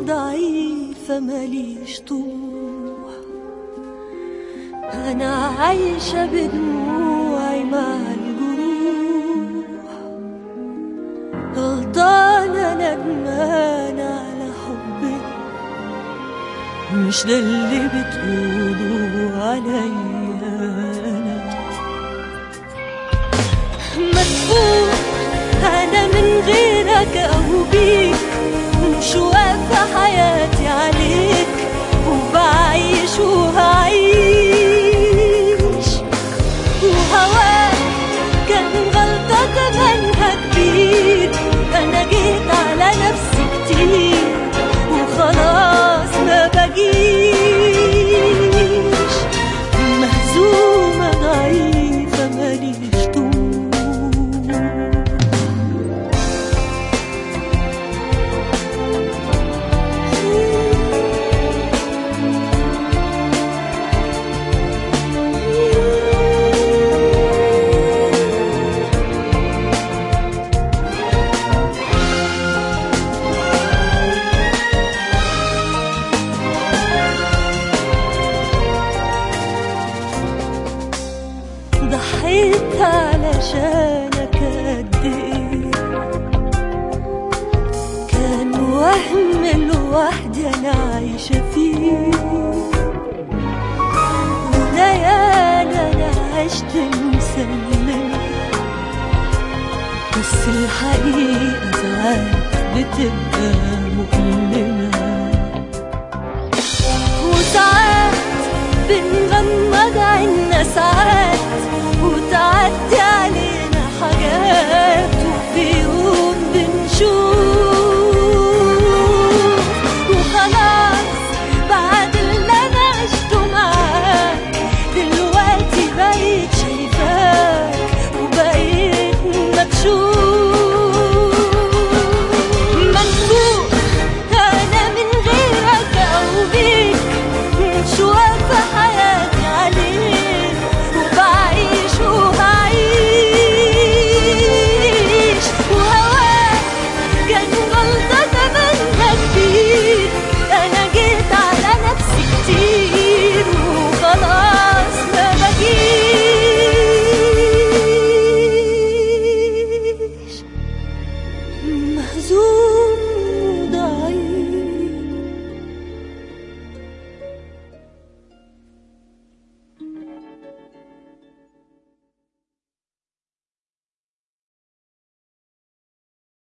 ضعيفة ماليش طموح أنا عايشة بدموعي مع الجروح غلطانة ندمانة على حبك مش ده اللي بتقولوا عليا أنا مدفوع أنا من غيرك أو بيك مش واقفة حياتي عليك وبعيش وهعيش وهواك كان غلطة كمانها كبير أنا جيت على نفسي كتير وخلاص ما بجيش مهزومة ضعيفة ماليش طول ضحيت علشانك قد ايه كان وهم لوحدي انا عايشة فيه وليالي انا عشت مسلمة بس الحقيقة ساعات بتبقى مؤلمة وساعات بنغمض عنا ساعات